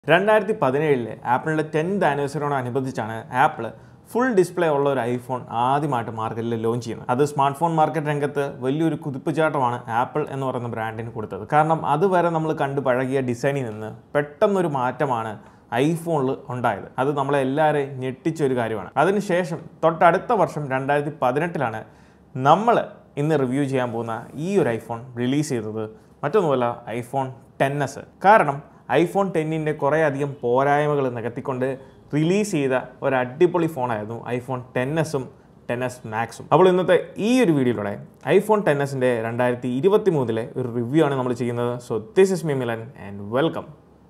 രണ്ടായിരത്തി പതിനേഴിലെ ആപ്പിളിൻ്റെ ടെൻത്ത് ആനിവേഴ്സറിയോടനുബന്ധിച്ചാണ് ആപ്പിൾ ഫുൾ ഡിസ്പ്ലേ ഉള്ള ഒരു ഐഫോൺ ആദ്യമായിട്ട് മാർക്കറ്റിൽ ലോഞ്ച് ചെയ്യുന്നത് അത് സ്മാർട്ട് ഫോൺ മാർക്കറ്റ് രംഗത്ത് വലിയൊരു കുതിപ്പുചാട്ടമാണ് ആപ്പിൾ എന്ന് പറയുന്ന ബ്രാൻഡിന് കൊടുത്തത് കാരണം അതുവരെ നമ്മൾ കണ്ടു പഴകിയ ഡിസൈനിൽ നിന്ന് പെട്ടെന്നൊരു മാറ്റമാണ് ഐഫോണിൽ ഉണ്ടായത് അത് നമ്മളെ എല്ലാവരെയും ഞെട്ടിച്ച ഒരു കാര്യമാണ് അതിനുശേഷം തൊട്ടടുത്ത വർഷം രണ്ടായിരത്തി പതിനെട്ടിലാണ് നമ്മൾ ഇന്ന് റിവ്യൂ ചെയ്യാൻ പോകുന്ന ഈ ഒരു ഐഫോൺ റിലീസ് ചെയ്തത് മറ്റൊന്നുമല്ല ഐഫോൺ ടെൻ എസ് കാരണം ഐഫോൺ ടെന്നിൻ്റെ കുറേയധികം പോരായ്മകൾ നികത്തിക്കൊണ്ട് റിലീസ് ചെയ്ത ഒരു അടിപൊളി ഫോണായിരുന്നു ഐഫോൺ ടെൻ എസും ടെൻ എസ് മാക്സും അപ്പോൾ ഇന്നത്തെ ഈ ഒരു വീഡിയോയിലൂടെ ഐഫോൺ ടെൻ എസിൻ്റെ രണ്ടായിരത്തി ഇരുപത്തി മൂന്നിലെ ഒരു റിവ്യൂ ആണ് നമ്മൾ ചെയ്യുന്നത് so this is me Milan and welcome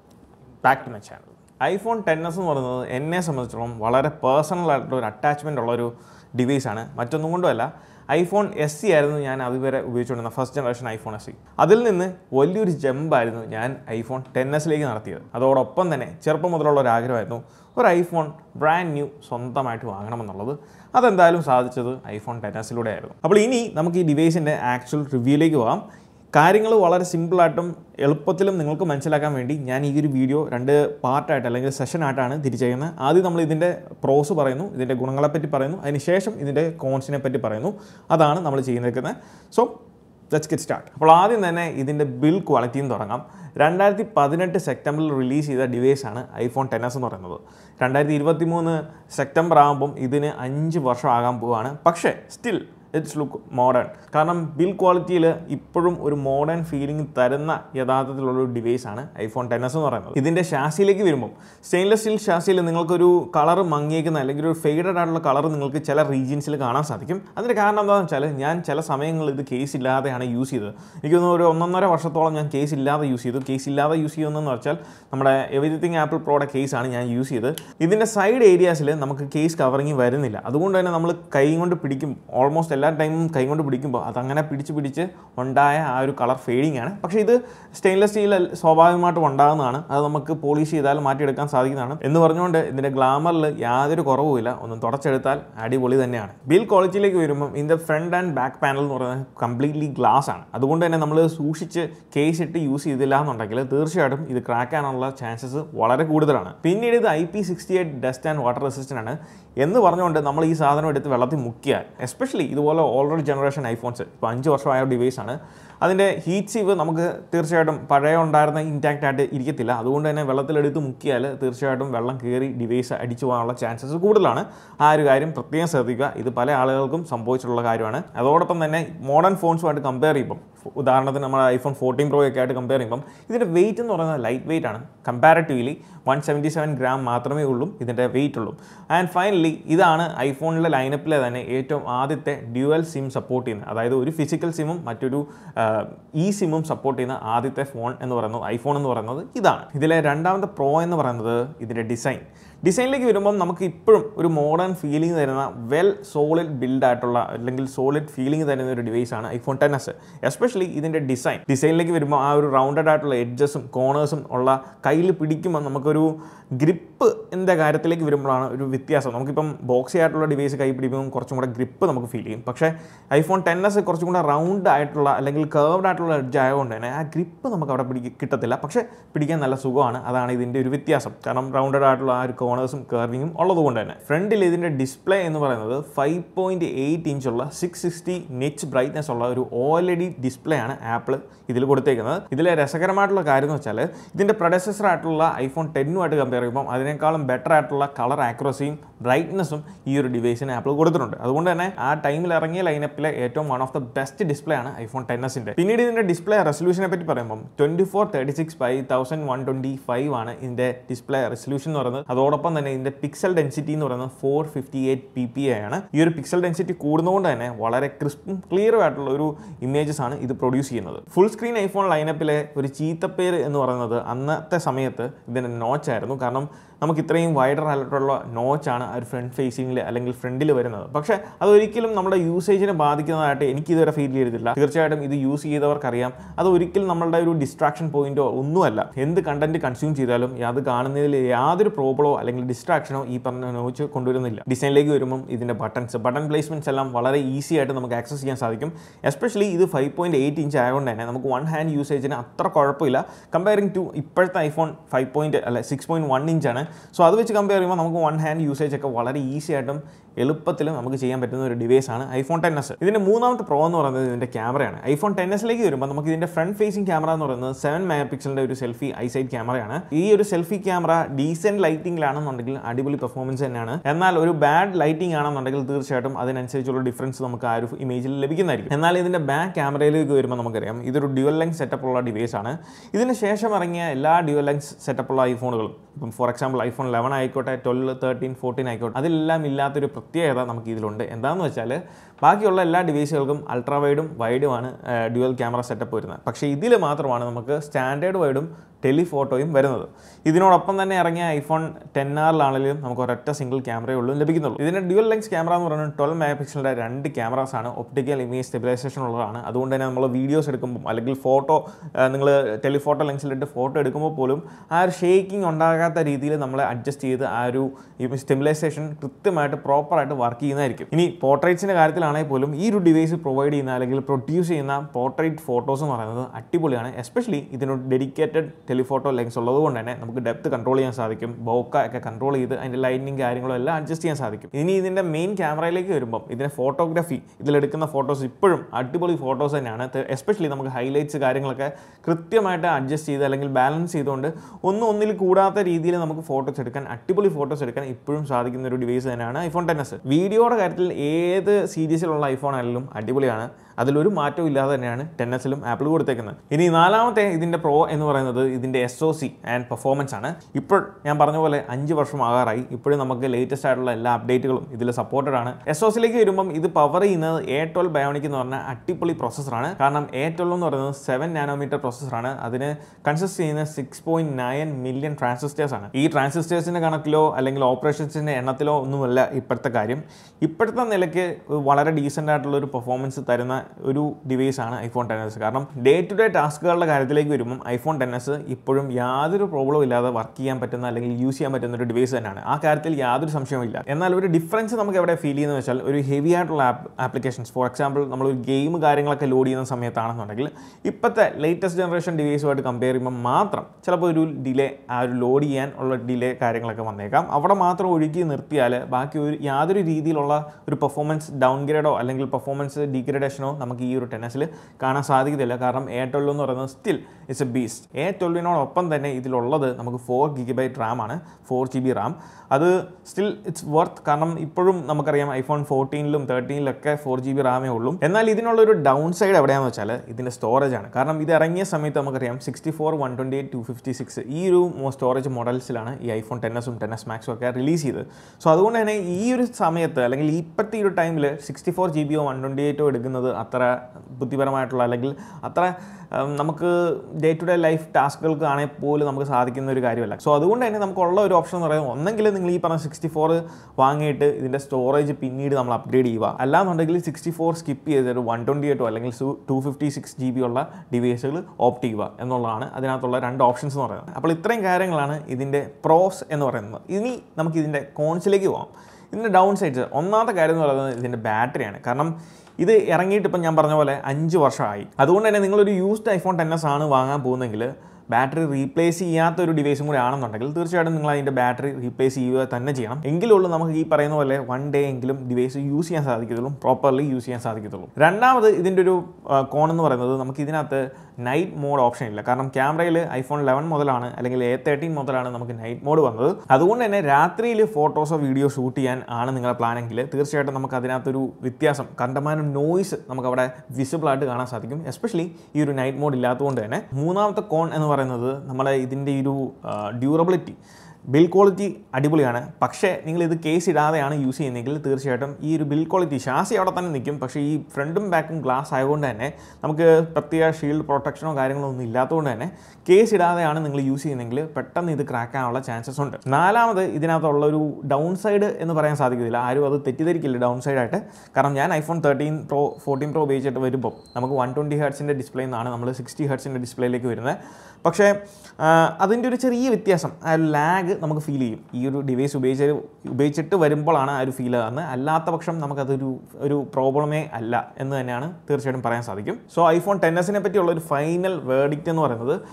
back to my channel iPhone ten S എന്ന് പറയുന്നത് എന്നെ സംബന്ധിച്ചിടത്തോളം വളരെ പേഴ്സണൽ ആയിട്ടുള്ള ഒരു അറ്റാച്ച്മെൻ്റ് ഉള്ള ഒരു ഡിവൈസാണ് മറ്റൊന്നും കൊണ്ടുമല്ല ഐഫോൺ എസ് സി ആയിരുന്നു ഞാൻ അതുവരെ ഉപയോഗിച്ചുകൊണ്ടിരുന്ന first generation iPhone S C അതിൽ നിന്ന് വലിയൊരു ജമ്പായിരുന്നു ഞാൻ ഐഫോൺ ടെൻ എസിലേക്ക് നടത്തിയത് അതോടൊപ്പം തന്നെ ചെറുപ്പം മുതലുള്ള ഒരു ആഗ്രഹമായിരുന്നു ഒരു ഐഫോൺ ബ്രാൻഡ് ന്യൂ സ്വന്തമായിട്ട് വാങ്ങണമെന്നുള്ളത് അതെന്തായാലും സാധിച്ചത് ഐഫോൺ ടെൻ എസിലൂടെ ആയിരുന്നു അപ്പോൾ ഇനി നമുക്ക് ഈ ഡിവൈസിൻ്റെ ആക്ച്വൽ റിവ്യൂയിലേക്ക് പോകാം കാര്യങ്ങൾ വളരെ സിമ്പിളായിട്ടും എളുപ്പത്തിലും നിങ്ങൾക്ക് മനസ്സിലാക്കാൻ വേണ്ടി ഞാൻ ഈ ഒരു വീഡിയോ രണ്ട് പാർട്ടായിട്ട് അല്ലെങ്കിൽ സെഷനായിട്ടാണ് തിരിച്ചറിയുന്നത് ആദ്യം നമ്മൾ ഇതിൻ്റെ പ്രോസ് പറയുന്നു ഇതിൻ്റെ ഗുണങ്ങളെപ്പറ്റി പറയുന്നു അതിനുശേഷം ഇതിൻ്റെ കോൺസിനെ പറ്റി പറയുന്നു അതാണ് നമ്മൾ ചെയ്യുന്നിരിക്കുന്നത് സോ ലെറ്റ്സ് ഗെറ്റ് സ്റ്റാർട്ട് അപ്പോൾ ആദ്യം തന്നെ ഇതിൻ്റെ ബിൽ ക്വാളിറ്റിയും തുടങ്ങാം രണ്ടായിരത്തി പതിനെട്ട് സെപ്റ്റംബറിൽ റിലീസ് ചെയ്ത ഡിവൈസാണ് ഐഫോൺ ടെൻ എസ് എന്ന് പറയുന്നത് രണ്ടായിരത്തി ഇരുപത്തി മൂന്ന് സെപ്റ്റംബർ ആകുമ്പം ഇതിന് അഞ്ച് വർഷം ആകാൻ പോവുകയാണ് പക്ഷേ സ്റ്റിൽ ഇറ്റ്സ് ലുക്ക് മോഡേൺ കാരണം ബിൽ ക്വാളിറ്റിയിൽ ഇപ്പോഴും ഒരു മോഡേൺ ഫീലിംഗ് തരുന്ന യഥാർത്ഥത്തിലുള്ളൊരു ഡിവൈസാണ് ഐഫോൺ ടെൻ എസ് എന്ന് പറയുന്നത് ഇതിൻ്റെ ഷാസിയിലേക്ക് വരുമ്പോൾ സ്റ്റെയിൻലെസ് സ്റ്റീൽ ഷാസിയിൽ നിങ്ങൾക്കൊരു കളർ മങ്ങിയേക്കുന്ന അല്ലെങ്കിൽ ഒരു ഫെയ്ഡഡ് ആയിട്ടുള്ള കളർ നിങ്ങൾക്ക് ചില റീജിയൻസിൽ കാണാൻ സാധിക്കും അതിൻ്റെ കാരണം എന്താണെന്ന് വെച്ചാൽ ഞാൻ ചില സമയങ്ങളിൽ ഇത് കേസ് ഇല്ലാതെയാണ് യൂസ് ചെയ്തത് എനിക്ക് തോന്നുന്നു ഒരു ഒന്നൊന്നര വർഷത്തോളം ഞാൻ കേസ് ഇല്ലാതെ യൂസ് ചെയ്തു കേസ് ഇല്ലാതെ യൂസ് ചെയ്യുന്നതെന്ന് വെച്ചാൽ നമ്മുടെ എവരിത്തിങ് ആപ്പിൾ പ്രോയുടെ കേസാണ് ഞാൻ യൂസ് ചെയ്തത് ഇതിൻ്റെ സൈഡ് ഏരിയാസിൽ നമുക്ക് കേസ് കവറിങ് വരുന്നില്ല അതുകൊണ്ട് തന്നെ നമ്മൾ കൈ കൊണ്ട് പിടിക്കും ഓൾമോസ്റ്റ് എല്ലാ ടൈമും കൈ കൊണ്ട് പിടിക്കുമ്പോൾ അതങ്ങനെ പിടിച്ച് പിടിച്ച് ഉണ്ടായ ആ ഒരു കളർ ഫെയ്ഡിങ് ആണ് പക്ഷേ ഇത് സ്റ്റെയിൻലെസ് സ്റ്റീൽ സ്വാഭാവികമായിട്ടും ഉണ്ടാകുന്നതാണ് അത് നമുക്ക് പോളിഷ് ചെയ്താൽ മാറ്റിയെടുക്കാൻ സാധിക്കുന്നതാണ് എന്ന് പറഞ്ഞുകൊണ്ട് ഇതിൻ്റെ ഗ്ലാമറിൽ യാതൊരു കുറവുമില്ല ഒന്നും തുടച്ചെടുത്താൽ അടിപൊളി തന്നെയാണ് ബിൽ ക്വാളിറ്റിയിലേക്ക് വരുമ്പോൾ ഇതിൻ്റെ ഫ്രണ്ട് ആൻഡ് ബാക്ക് പാനൽ എന്ന് പറയുന്നത് കംപ്ലീറ്റ്ലി ഗ്ലാസ് ആണ് അതുകൊണ്ട് തന്നെ നമ്മൾ സൂക്ഷിച്ച് കേസ് ഇട്ട് യൂസ് ചെയ്തില്ല എന്നുണ്ടെങ്കിൽ തീർച്ചയായിട്ടും ഇത് ക്രാക്ക് ആകാനുള്ള ചാൻസസ് വളരെ കൂടുതലാണ് പിന്നീട് ഇത് I P sixty eight dust and water resistant ആണ് എന്ന് പറഞ്ഞുകൊണ്ട് നമ്മൾ ഈ സാധനം എടുത്ത് വെള്ളത്തിൽ മുക്കിയാൽ എസ്പെഷ്യലി ഇതുപോലെ ഓൾറെഡി ജനറേഷൻ ഐഫോൺസ് ഇപ്പോൾ അഞ്ച് വർഷമായ ഡിവൈസാണ് അതിൻ്റെ ഹീറ്റ് സീവ് നമുക്ക് തീർച്ചയായിട്ടും പഴയ ഉണ്ടായിരുന്ന ഇൻടാക്റ്റ് ആയിട്ട് ഇരിക്കത്തില്ല അതുകൊണ്ട് തന്നെ വെള്ളത്തിലെടുത്ത് മുക്കിയാൽ തീർച്ചയായിട്ടും വെള്ളം കയറി ഡിവൈസ് അടിച്ചു പോകാനുള്ള ചാൻസസ് കൂടുതലാണ് ആ ഒരു കാര്യം പ്രത്യേകം ശ്രദ്ധിക്കുക ഇത് പല ആളുകൾക്കും സംഭവിച്ചിട്ടുള്ള കാര്യമാണ് അതോടൊപ്പം തന്നെ മോഡേൺ ഫോൺസുമായിട്ട് കമ്പയർ ചെയ്യുമ്പം ഉദാഹരണത്തിന് നമ്മുടെ ഐഫോൺ ഫോർട്ടീൻ പ്രോ ഒക്കെ ആയിട്ട് കമ്പയർ ചെയ്യുമ്പം ഇതിൻ്റെ വെയിറ്റ് എന്ന് പറയുന്നത് ലൈറ്റ് വെയിറ്റ് ആണ് comparatively one seventy seven gram മാത്രമേ ഉള്ളൂ ഇതിൻ്റെ വെയിറ്റ് ഉള്ളൂ ആൻഡ് ഫൈനലി ഇതാണ് ഐഫോണിലെ ലൈനപ്പിലെ തന്നെ ഏറ്റവും ആദ്യത്തെ ഡ്യുവൽ സിം സപ്പോർട്ട് ചെയ്യുന്നത് അതായത് ഒരു ഫിസിക്കൽ സിമ്മും മറ്റൊരു ഇ സിമ്മും സപ്പോർട്ട് ചെയ്യുന്ന ആദ്യത്തെ ഫോൺ എന്ന് പറയുന്നത് ഐഫോൺ എന്ന് പറയുന്നത് ഇതാണ് ഇതിലെ രണ്ടാമത്തെ പ്രോ എന്ന് പറയുന്നത് ഇതിൻ്റെ ഡിസൈൻ ഡിസൈനിലേക്ക് വരുമ്പം നമുക്ക് ഇപ്പോഴും ഒരു മോഡേൺ ഫീലിംഗ് തരുന്ന വെൽ സോളിഡ് ബിൽഡ് ആയിട്ടുള്ള അല്ലെങ്കിൽ സോളിഡ് ഫീലിംഗ് തരുന്ന ഒരു ഡിവൈസാണ് ഐഫോൺ ടെൻ എസ് എസ്പെഷ്യലി ഇതിൻ്റെ ഡിസൈൻ ഡിസൈനിലേക്ക് വരുമ്പോൾ ആ ഒരു റൗണ്ടഡ് ആയിട്ടുള്ള എഡ്ജസും കോണേഴ്സും ഉള്ള കയ്യിൽ പിടിക്കുമ്പോൾ നമുക്കൊരു ഗ്രിപ്പ് എൻ്റെ കാര്യത്തിലേക്ക് വരുമ്പോഴാണ് ഒരു വ്യത്യാസം നമുക്കിപ്പം ബോക്സി ആയിട്ടുള്ള ഡിവൈസ് കൈ പിടിക്കുമ്പോൾ കുറച്ചും കൂടെ ഗ്രിപ്പ് നമുക്ക് ഫീൽ ചെയ്യും പക്ഷേ ഐഫോൺ ടെൻ എസ് കുറച്ചും കൂടെ റൗണ്ട് ആയിട്ടുള്ള അല്ലെങ്കിൽ കേർവ്ഡ് ആയിട്ടുള്ള എഡ്ജ് ആയതുകൊണ്ട് തന്നെ ആ ഗ്രിപ്പ് നമുക്ക് അവിടെ പിടിക്ക കിട്ടത്തില്ല പക്ഷേ പിടിക്കാൻ നല്ല സുഖമാണ് അതാണ് ഇതിൻ്റെ ഒരു വ്യത്യാസം കാരണം റൗണ്ടഡ് ആയിട്ടുള്ള ആ ഒരു കോണേഴ്സും കർവിങ്ങും ഉള്ളതുകൊണ്ട് തന്നെ ഫ്രണ്ടിൽ ഇതിൻ്റെ ഡിസ്പ്ലേ എന്ന് പറയുന്നത് ഫൈവ് പോയിൻറ്റ് എയ്റ്റ് ഇഞ്ചുള്ള സിക്സ് സിക്സ്റ്റി നിച്ച് ബ്രൈറ്റ്നസ് ഉള്ള ഒരു O L E D display ആണ് ആപ്പിൾ ഇതിൽ കൊടുത്തേക്കുന്നത് ഇതിലെ രസകരമായിട്ടുള്ള കാര്യം എന്ന് വെച്ചാൽ ഇതിൻ്റെ പ്രൊഡസസർ ആയിട്ടുള്ള ഐഫോൺ ടെന്നുമായിട്ട് കമ്പയർ ചെയ്യുമ്പോൾ അതിനേക്കാളും ബെറ്റർ ആയിട്ടുള്ള കളർ ആക്യുറസിയും ബ്രൈറ്റ്നസ്സും ഈ ഒരു ഡിവൈസിന് ആപ്പിൾ കൊടുത്തിട്ടുണ്ട് അതുകൊണ്ട് തന്നെ ആ ടൈമിൽ ഇറങ്ങിയ ലൈനപ്പിലെ ഏറ്റവും one of the best display ആണ് ഐഫോൺ ടെൻ എസിൻ്റെ പിന്നീട് ഇതിൻ്റെ ഡിസ്പ്ലേ റെസൊല്യൂഷനെ പറ്റി പറയുമ്പോൾ twenty four thirty six by thousand one twenty five ആണ് ഇതിൻ്റെ ഡിസ്പ്ലേ റെസൊല്യൂഷൻ എന്ന് പറയുന്നത് അതോടൊപ്പം തന്നെ ഇതിൻ്റെ പിക്സൽ ഡെൻസിറ്റി എന്ന് പറയുന്നത് four fifty eight P P ആണ് ഈ ഒരു പിക്സൽ ഡെൻസിറ്റി കൂടുന്നതുകൊണ്ട് തന്നെ വളരെ ക്രിസ്പും ക്ലിയറും ആയിട്ടുള്ള ഒരു ഇമേജസ് ആണ് ഇത് പ്രൊഡ്യൂസ് ചെയ്യുന്നത് ഫുൾ സ്ക്രീൻ ഐഫോൺ ലൈനപ്പിലെ ഒരു ചീത്തപ്പേര് എന്ന് പറയുന്നത് അന്നത്തെ സമയത്ത് ഇതിൻ്റെ നോച്ച് ആയിരുന്നു കാരണം നമുക്ക് ഇത്രയും വൈഡർ ആയിട്ടുള്ള നോച്ചാണ് ആ ഒരു ഫ്രണ്ട് ഫേസിങ്ങിൽ അല്ലെങ്കിൽ ഫ്രണ്ടിൽ വരുന്നത് പക്ഷേ അതൊരിക്കലും നമ്മുടെ യൂസേജിനെ ബാധിക്കുന്നതായിട്ട് എനിക്ക് ഇതുവരെ ഫീൽ ചെയ്തിട്ടില്ല തീർച്ചയായിട്ടും ഇത് യൂസ് ചെയ്തവർക്കറിയാം അത് ഒരിക്കലും നമ്മളുടെ ഒരു ഡിസ്ട്രാക്ഷൻ പോയിന്റോ ഒന്നുമല്ല എന്ത് കണ്ടന്റ് കൺസ്യൂം ചെയ്താലും അത് കാണുന്നതിൽ യാതൊരു പ്രോബ്ലമോ അല്ലെങ്കിൽ ഡിസ്ട്രാക്ഷനോ ഈ പറഞ്ഞ നോച്ച് കൊണ്ടുവരുന്നില്ല ഡിസൈനിലേക്ക് വരുമ്പം ഇതിൻ്റെ ബട്ടൺസ് ബട്ടൺ പ്ലേസ്മെൻറ്റ്സ് എല്ലാം വളരെ ഈസി ആയിട്ട് നമുക്ക് ആക്സസ് ചെയ്യാൻ സാധിക്കും എസ്പെഷ്യലി ഇത് ഫൈവ് പോയിൻറ്റ് എയ്റ്റ് ഇഞ്ച് ആയതുകൊണ്ട് തന്നെ നമുക്ക് വൺ ഹാൻഡ് യൂസേജിന് അത്ര കുഴപ്പമില്ല കമ്പയറിംഗ് ടു ഇപ്പോഴത്തെ ഐഫോൺ ഫൈവ് പോയിൻറ്റ് അല്ല സിക്സ് പോയിൻറ്റ് വൺ ഇഞ്ചാണ് സോ അത് വെച്ച് കമ്പയർ ചെയ്യുമ്പോൾ നമുക്ക് വൺ ഹാൻഡ് യൂസേജ് ഒക്കെ വളരെ ഈസി ആയിട്ടും എളുപ്പത്തിലും നമുക്ക് ചെയ്യാൻ പറ്റുന്ന ഒരു ഡിവൈസ് ആണ് ഐഫോൺ ടെൻ എസ് ഇതിൻ്റെ മൂന്നാമത്തെ പ്രോ എന്ന് പറയുന്നത് ഇതിൻ്റെ ക്യാമറയാണ് ഐഫോൺ ടെൻ എസിലേക്ക് വരുമ്പോൾ നമുക്ക് ഇതിൻ്റെ ഫ്രണ്ട് ഫേസിംഗ് ക്യാമറ എന്ന് പറയുന്നത് സെവൻ മെഗാ പിക്സലിൻ്റെ ഒരു സെൽഫി ഐസൈഡ് ക്യാമറയാണ് ഈ ഒരു സെൽഫി ക്യാമറ ഡീസെൻറ്റ് ലൈറ്റിംഗിലാണെന്നുണ്ടെങ്കിൽ അടിപൊളി പെർഫോമൻസ് തന്നെയാണ് എന്നാൽ ഒരു ബാഡ് ലൈറ്റിംഗ് ആണെന്നുണ്ടെങ്കിൽ തീർച്ചയായിട്ടും അതിനനുസരിച്ചുള്ള ഡിഫറൻസ് നമുക്ക് ആ ഒരു ഇമേജിൽ ലഭിക്കുന്നതായിരിക്കും എന്നാൽ ഇതിൻ്റെ ബാക്ക് ക്യാമറയിലേക്ക് വരുമ്പോൾ നമുക്കറിയാം ഇതൊരു ഡ്യുവൽ ലെൻസ് സെറ്റപ്പ് ഉള്ള ഡിവൈസ് ആണ് ഇതിന് ശേഷം ഇറങ്ങിയ എല്ലാ ഡ്യുവൽ ലെൻസ് സെറ്റപ്പ് ഉള്ള ഐഫോണുകളും ഇപ്പം ഫോർ എക്സാമ്പിൾ ഐഫോൺ ലെവൻ ആയിക്കോട്ടെ ട്വൽവ് തേർട്ടീൻ ഫോർട്ടീൻ ആയിക്കോട്ടെ അതിലെല്ലാം ഇല്ലാത്തൊരു പ്രത്യേകത നമുക്ക് ഇതിലുണ്ട് എന്താണെന്ന് വെച്ചാൽ ബാക്കിയുള്ള എല്ലാ ഡിവൈസുകൾക്കും അൾട്രാ വൈഡും വൈഡുമാണ് ഡ്യുവൽ ക്യാമറ സെറ്റപ്പ് വരുന്നത് പക്ഷേ ഇതിൽ മാത്രമാണ് നമുക്ക് സ്റ്റാൻഡേർഡ് വൈഡും ടെലിഫോട്ടോയും വരുന്നത് ഇതിനോടൊപ്പം തന്നെ ഇറങ്ങിയ ഐഫോൺ ടെൻ ആറിലാണെങ്കിലും നമുക്ക് ഒരൊറ്റ സിംഗിൾ ക്യാമറയേ ഉള്ളൂ ലഭിക്കുന്നുള്ളൂ ഇതിൻ്റെ ഡ്യുവൽ ലെൻസ് ക്യാമറ എന്ന് പറയുന്നത് ട്വൽവ് മെഗാ പിക്സലിൻ്റെ രണ്ട് ക്യാമറാസ് ആണ് ഒപ്റ്റിക്കൽ ഇമേജ് സ്റ്റെബിലൈസേഷൻ ഉള്ളതാണ് അതുകൊണ്ട് തന്നെ നമ്മൾ വീഡിയോസ് എടുക്കുമ്പോൾ അല്ലെങ്കിൽ ഫോട്ടോ നിങ്ങൾ ടെലിഫോട്ടോ ലെൻസിലിട്ട് ഫോട്ടോ എടുക്കുമ്പോൾ പോലും ആ ഒരു ഷേക്കിംഗ് ഉണ്ടാകാത്ത രീതിയിൽ നമ്മൾ അഡ്ജസ്റ്റ് ചെയ്ത് ആ ഒരു സ്റ്റെബിലൈസേഷൻ കൃത്യമായിട്ട് പ്രോപ്പറായിട്ട് വർക്ക് ചെയ്യുന്നതായിരിക്കും ഇനി പോർട്രേറ്റ്സിൻ്റെ കാര്യത്തിലാണെങ്കിൽ പോലും ഈ ഒരു ഡിവൈസ് പ്രൊവൈഡ് ചെയ്യുന്ന അല്ലെങ്കിൽ പ്രൊഡ്യൂസ് ചെയ്യുന്ന പോർട്രേറ്റ് ഫോട്ടോസ് എന്ന് പറയുന്നത് അടിപൊളിയാണ് എസ്പെഷ്യലി ഇതിനൊരു ഡെഡിക്കേറ്റഡ് ടെലിഫോട്ടോ ലെൻസ് ഉള്ളത് കൊണ്ട് തന്നെ നമുക്ക് ഡെപ്ത് കൺട്രോൾ ചെയ്യാൻ സാധിക്കും ബോക്ക ഒക്കെ കൺട്രോൾ ചെയ്ത് അതിൻ്റെ ലൈറ്റിംഗ് കാര്യങ്ങളും എല്ലാം അഡ്ജസ്റ്റ് ചെയ്യാൻ സാധിക്കും ഇനി ഇതിൻ്റെ മെയിൻ ക്യാമറയിലേക്ക് വരുമ്പം ഇതിൻ്റെ ഫോട്ടോഗ്രാഫി ഇതിലെടുക്കുന്ന ഫോട്ടോസ് ഇപ്പോഴും അടിപൊളി ഫോട്ടോസ് തന്നെയാണ് എസ്പെഷ്യലി നമുക്ക് ഹൈലൈറ്റ്സ് കാര്യങ്ങളൊക്കെ കൃത്യമായിട്ട് അഡ്ജസ്റ്റ് ചെയ്ത് അല്ലെങ്കിൽ ബാലൻസ് ചെയ്തുകൊണ്ട് ഒന്നും ഒന്നിൽ കൂടാത്ത രീതിയിൽ നമുക്ക് ഫോട്ടോസ് എടുക്കാൻ അടിപൊളി ഫോട്ടോസ് എടുക്കാൻ ഇപ്പോഴും സാധിക്കുന്ന ഒരു ഡിവൈസ് തന്നെയാണ് ഐഫോൺ ടെൻ എസ് വീഡിയോയുടെ കാര്യത്തിൽ ഏത് സീരീസിലുള്ള ഐഫോൺ ആയാലും അടിപൊളിയാണ് അതിലൊരു മാറ്റവും ഇല്ലാതെ തന്നെയാണ് ടെൻ എസിലും ആപ്പിൾ കൊടുത്തേക്കുന്നത് ഇനി നാലാമത്തെ ഇതിൻ്റെ പ്രോ എന്ന് പറയുന്നത് ഇതിൻ്റെ S O C and performance ആണ് ഇപ്പോൾ ഞാൻ പറഞ്ഞ പോലെ അഞ്ച് വർഷം ആകാറായി ഇപ്പോഴും നമുക്ക് ലേറ്റസ്റ്റ് ആയിട്ടുള്ള എല്ലാ അപ്ഡേറ്റുകളും ഇതിൽ സപ്പോർട്ടഡ് ആണ് എസ് ഒ സിയിലേക്ക് വരുമ്പം ഇത് പവർ ചെയ്യുന്നത് എ ട്വൽവ് ബയോണിക് എന്ന് പറഞ്ഞ അടിപൊളി പ്രോസസ്സറാണ് കാരണം എ ട്വൽവ് എന്ന് പറയുന്നത് സെവൻ നാനോമീറ്റർ പ്രോസസ്സറാണ് അതിന് കൺസിസ്റ്റ് ചെയ്യുന്ന six point nine million transistors ആണ് ഈ ട്രാൻസിസ്റ്റേഴ്സിൻ്റെ കണക്കിലോ അല്ലെങ്കിൽ ഓപ്പറേഷൻസിൻ്റെ എണ്ണത്തിലോ ഒന്നുമല്ല ഇപ്പോഴത്തെ കാര്യം ഇപ്പോഴത്തെ നിലയ്ക്ക് വളരെ ഡീസൻ്റ് ആയിട്ടുള്ള ഒരു പെർഫോമൻസ് തരുന്ന ഒരു ഡിവൈസ് ആണ് ഐഫോൺ ടെൻ എസ് കാരണം ഡേ ടു ഡേ ടാസ്കുകളുടെ കാര്യത്തിലേക്ക് വരുമ്പം ഐഫോൺ ടെൻ എസ് ഇപ്പോഴും യാതൊരു പ്രോബ്ലവും ഇല്ലാതെ വർക്ക് ചെയ്യാൻ പറ്റുന്ന അല്ലെങ്കിൽ യൂസ് ചെയ്യാൻ പറ്റുന്ന ഒരു ഡിവൈസ് തന്നെയാണ് ആ കാര്യത്തിൽ യാതൊരു സംശയവുമില്ല എന്നാൽ ഒരു ഡിഫറൻസ് നമുക്ക് എവിടെ ഫീൽ ചെയ്യുന്നത് വെച്ചാൽ ഒരു ഹെവി ആയിട്ടുള്ള ആപ്പ് ആപ്ലിക്കേഷൻസ് ഫോർ എക്സാമ്പിൾ നമ്മൾ ഒരു ഗെയിം കാര്യങ്ങളൊക്കെ ലോഡ് ചെയ്യുന്ന സമയത്താണെന്നുണ്ടെങ്കിൽ ഇപ്പോഴത്തെ ലേറ്റസ്റ്റ് ജനറേഷൻ ഡിവൈസുമായിട്ട് കമ്പയർ ചെയ്യുമ്പോൾ മാത്രം ചിലപ്പോൾ ഒരു ഡിലേ ആ ഒരു ലോഡ് ചെയ്യാൻ ഉള്ള ഡിലേ കാര്യങ്ങളൊക്കെ വന്നേക്കാം അവിടെ മാത്രം ഒഴുകി നിർത്തിയാൽ ബാക്കി ഒരു യാതൊരു രീതിയിലുള്ള ഒരു പെർഫോമൻസ് ഡൗൺ ഗ്രേഡോ അല്ലെങ്കിൽ പെർഫോമൻസ് ഡിഗ്രഡേഷനോ നമുക്ക് ഈ ഒരു ടെന്നസിൽ കാണാൻ സാധിക്കത്തില്ല കാരണം എ ട്വൽവ് എന്ന് പറയുന്നത് still it's a beast A ട്വൽവിനോടൊപ്പം തന്നെ ഇതിലുള്ളത് നമുക്ക് ഫോർ ഗിഗി ബൈറ്റ് റാം ആണ് ഫോർ ജി ബി റാം അത് സ്റ്റിൽ ഇറ്റ്സ് വർത്ത് കാരണം ഇപ്പോഴും നമുക്കറിയാം ഐഫോൺ ഫോർട്ടീനിലും തേർട്ടീനിലൊക്കെ ഫോർ ജി ബി റാമേ ഉള്ളൂ എന്നാൽ ഇതിനുള്ള ഒരു ഡൗൺ സൈഡ് എവിടെയാണെന്ന് വെച്ചാൽ ഇതിൻ്റെ സ്റ്റോറേജ് ആണ് കാരണം ഇത് ഇറങ്ങിയ സമയത്ത് നമുക്കറിയാം sixty four one twenty eight two fifty six ഈ ഒരു സ്റ്റോറേജ് മോഡൽസിലാണ് ഈ ഐഫോൺ ടെൻ എസും ടെൻ എസ് മാക്സും ഒക്കെ റിലീസ് ചെയ്തത് സോ അതുകൊണ്ട് തന്നെ ഈ ഒരു സമയത്ത് അല്ലെങ്കിൽ ഇപ്പോഴത്തെ ഈ ഒരു ടൈമിൽ സിക്സ്റ്റി ഫോർ ജി ബിയോ വൺ ട്വൻറ്റി എയ്റ്റോ എടുക്കുന്നത് അത്ര ബുദ്ധിപരമായിട്ടുള്ള അല്ലെങ്കിൽ അത്ര ഉം, നമുക്ക് ഡേ ടു ഡേ ലൈഫ് ടാസ്കുകൾക്ക് ആണെങ്കിൽ പോലും നമുക്ക് സാധിക്കുന്ന ഒരു കാര്യമല്ല സോ അതുകൊണ്ട് തന്നെ നമുക്കുള്ള ഒരു ഓപ്ഷൻ എന്ന് പറയുന്നത് ഒന്നെങ്കിൽ നിങ്ങൾ ഈ പറഞ്ഞ സിക്സ്റ്റി ഫോർ വാങ്ങിയിട്ട് ഇതിൻ്റെ സ്റ്റോറേജ് പിന്നീട് നമ്മൾ അപ്ഗ്രേഡ് ചെയ്യുക അല്ലാന്നുണ്ടെങ്കിൽ സിക്സ്റ്റി ഫോർ സ്കിപ്പ് ചെയ്തിട്ട് വൺ ട്വൻറ്റി എയ്റ്റോ അല്ലെങ്കിൽ two fifty six G B ഉള്ള ഡിവൈസുകൾ ഓപ്റ്റ് ചെയ്യുക എന്നുള്ളതാണ് അതിനകത്തുള്ള രണ്ട് ഓപ്ഷൻസ് എന്ന് പറയുന്നത് അപ്പോൾ ഇത്രയും കാര്യങ്ങളാണ് ഇതിൻ്റെ പ്രോസ് എന്ന് പറയുന്നത് ഇനി നമുക്ക് ഇതിൻ്റെ കോൺസിലേക്ക് പോകാം ഇതിൻ്റെ ഡൗൺ സൈഡ്സ് ഒന്നാമത്തെ കാര്യം എന്ന് പറയുന്നത് ഇതിൻ്റെ ബാറ്ററിയാണ് കാരണം ഇത് ഇറങ്ങിയിട്ട് ഇപ്പം ഞാൻ പറഞ്ഞ പോലെ അഞ്ച് വർഷമായി അതുകൊണ്ട് തന്നെ നിങ്ങളൊരു യൂസ്ഡ് ഐഫോൺ ടെൻ എസ് ആണ് വാങ്ങാൻ പോകുന്നതെങ്കിൽ ബാറ്ററി റീപ്ലേസ് ചെയ്യാത്ത ഒരു ഡിവൈസും കൂടി ആണെന്നുണ്ടെങ്കിൽ തീർച്ചയായിട്ടും നിങ്ങൾ അതിൻ്റെ ബാറ്ററി റീപ്ലേസ് ചെയ്യുക തന്നെ ചെയ്യണം എങ്കിലുള്ളൂ നമുക്ക് ഈ പറയുന്ന പോലെ വൺ ഡേ എങ്കിലും ഡിവൈസ് യൂസ് ചെയ്യാൻ സാധിക്കത്തുള്ളൂ പ്രോപ്പർലി യൂസ് ചെയ്യാൻ സാധിക്കത്തുള്ളൂ രണ്ടാമത് ഇതിൻ്റെ ഒരു കോൺ എന്ന് പറയുന്നത് നമുക്ക് ഇതിനകത്ത് നൈറ്റ് മോഡ് ഓപ്ഷൻ ഇല്ല കാരണം ക്യാമറയിൽ ഐഫോൺ ലെവൻ മുതലാണ് അല്ലെങ്കിൽ എ തേർട്ടീൻ മുതലാണ് നമുക്ക് നൈറ്റ് മോഡ് വന്നത് അതുകൊണ്ട് തന്നെ രാത്രിയിൽ ഫോട്ടോസോ വീഡിയോ ഷൂട്ട് ചെയ്യാൻ ആണ് നിങ്ങളുടെ പ്ലാനെങ്കിൽ തീർച്ചയായിട്ടും നമുക്ക് അതിനകത്തൊരു വ്യത്യാസം കണ്ടമാനം നോയ്സ് നമുക്ക് അവിടെ വിസിബിൾ ആയിട്ട് കാണാൻ സാധിക്കും എസ്പെഷ്യലി ഈ ഒരു നൈറ്റ് മോഡ് ഇല്ലാത്തതുകൊണ്ട് തന്നെ മൂന്നാമത്തെ കോൺ എന്ന് പറയുന്നത് നമ്മളെ ഇതിൻ്റെ ഈ ഒരു ഡ്യൂറബിലിറ്റി ബിൽ ക്വാളിറ്റി അടിപൊളിയാണ് പക്ഷേ നിങ്ങൾ ഇത് കേസ് ഇടാതെയാണ് യൂസ് ചെയ്യുന്നതെങ്കിൽ തീർച്ചയായിട്ടും ഈ ഒരു ബിൽ ക്വാളിറ്റി ഷാസി അവിടെ തന്നെ നിൽക്കും പക്ഷേ ഈ ഫ്രണ്ടും ബാക്കും ഗ്ലാസ് ആയതുകൊണ്ട് തന്നെ നമുക്ക് പ്രത്യേക ഷീൽഡ് പ്രൊട്ടക്ഷനോ കാര്യങ്ങളോ ഒന്നും ഇല്ലാത്തതുകൊണ്ട് തന്നെ കേസ് ഇടാതെയാണ് നിങ്ങൾ യൂസ് ചെയ്യുന്നതെങ്കിൽ പെട്ടെന്ന് ഇത് ക്രാക്ക് ആവാനുള്ള ചാൻസസ് ഉണ്ട് നാലാമത് ഇതിനകത്തുള്ള ഒരു ഡൗൺ സൈഡ് എന്ന് പറയാൻ സാധിക്കത്തില്ല ആരും അത് തെറ്റിദ്ധരിക്കില്ല ഡൗൺ സൈഡായിട്ട് കാരണം ഞാൻ iPhone thirteen pro fourteen pro ഉപയോഗിച്ചിട്ട് വരുമ്പോൾ നമുക്ക് വൺ ട്വൻറ്റി ഹേർട്സിൻ്റെ ഡിസ്പ്ലേ നിന്നാണ് നമ്മൾ സിക്സ്റ്റി ഹേർട്സിൻ്റെ ഡിസ്പ്ലേയിലേക്ക് വരുന്നത് പക്ഷേ ആ, അതിൻ്റെ ഒരു ചെറിയ വ്യത്യാസം ആ ഒരു ലാഗ് നമുക്ക് ഫീൽ ചെയ്യും ഈ ഒരു ഡിവൈസ് ഉപയോഗിച്ച് ഉപയോഗിച്ചിട്ട് വരുമ്പോഴാണ് ആ ഒരു ഫീൽ ആകുന്നത് അല്ലാത്ത പക്ഷം നമുക്കതൊരു ഒരു പ്രോബ്ലമേ അല്ല എന്ന് തന്നെയാണ് തീർച്ചയായിട്ടും പറയാൻ സാധിക്കും സോ ഐഫോൺ ടെൻ എസിനെ പറ്റിയുള്ള ഒരു ഫൈനൽ വേർഡിക്റ്റ് എന്ന് പറയുന്നത്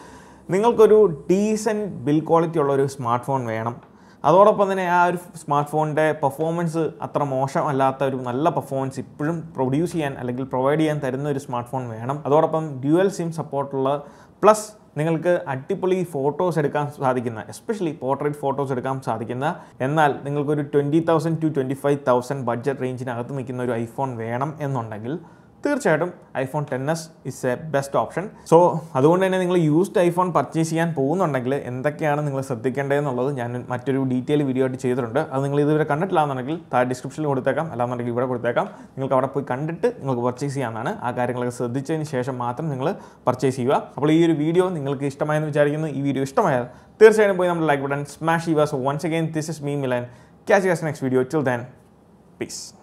നിങ്ങൾക്കൊരു ഡീസൻറ്റ് ബിൽ ക്വാളിറ്റി ഉള്ള ഒരു സ്മാർട്ട് ഫോൺ വേണം അതോടൊപ്പം തന്നെ ആ ഒരു സ്മാർട്ട് ഫോണിൻ്റെ പെർഫോമൻസ് അത്ര മോശമല്ലാത്ത ഒരു നല്ല പെർഫോമൻസ് ഇപ്പോഴും പ്രൊഡ്യൂസ് ചെയ്യാൻ അല്ലെങ്കിൽ പ്രൊവൈഡ് ചെയ്യാൻ തരുന്ന ഒരു സ്മാർട്ട് ഫോൺ വേണം അതോടൊപ്പം ഡ്യുവൽ സിം സപ്പോർട്ടുള്ള പ്ലസ് നിങ്ങൾക്ക് അടിപൊളി ഫോട്ടോസ് എടുക്കാൻ സാധിക്കുന്ന എസ്പെഷ്യലി പോർട്രേറ്റ് ഫോട്ടോസ് എടുക്കാൻ സാധിക്കുന്ന എന്നാൽ നിങ്ങൾക്കൊരു twenty thousand to twenty five thousand budget റേഞ്ചിനകത്ത് നിൽക്കുന്ന ഒരു ഐഫോൺ വേണം എന്നുണ്ടെങ്കിൽ തീർച്ചയായിട്ടും iPhone ten S is a best option so അതുകൊണ്ട് തന്നെ നിങ്ങൾ യൂസ്ഡ് ഐഫോൺ പർച്ചേസ് ചെയ്യാൻ പോകുന്നുണ്ടെങ്കിൽ എന്തൊക്കെയാണ് നിങ്ങൾ ശ്രദ്ധിക്കേണ്ടതെന്നുള്ളത് ഞാൻ മറ്റൊരു ഡീറ്റെയിൽ വീഡിയോ ആയിട്ട് ചെയ്തിട്ടുണ്ട് അത് നിങ്ങൾ ഇതുവരെ കണ്ടിട്ടില്ലാന്നുണ്ടെങ്കിൽ താഴെ ഡിസ്ക്രിപ്ഷനിൽ കൊടുത്തേക്കാം അല്ലാന്നുണ്ടെങ്കിൽ ഇവിടെ കൊടുത്തേക്കാം നിങ്ങൾക്ക് അവിടെ പോയി കണ്ടിട്ട് നിങ്ങൾക്ക് പർച്ചേസ് ചെയ്യാവുന്നതാണ് ആ കാര്യങ്ങളൊക്കെ ശ്രദ്ധിച്ചതിന് ശേഷം മാത്രം നിങ്ങൾ പർച്ചേസ് ചെയ്യുക അപ്പോൾ ഈ ഒരു വീഡിയോ നിങ്ങൾക്ക് ഇഷ്ടമായെന്ന് വിചാരിക്കുന്നു ഈ വീഡിയോ ഇഷ്ടമായാൽ തീർച്ചയായും പോയി നമ്മുടെ ലൈക്ക് ബട്ടൺ സ്മാഷ് ചെയ്യുക so once again this is me Milan catch next video till then piece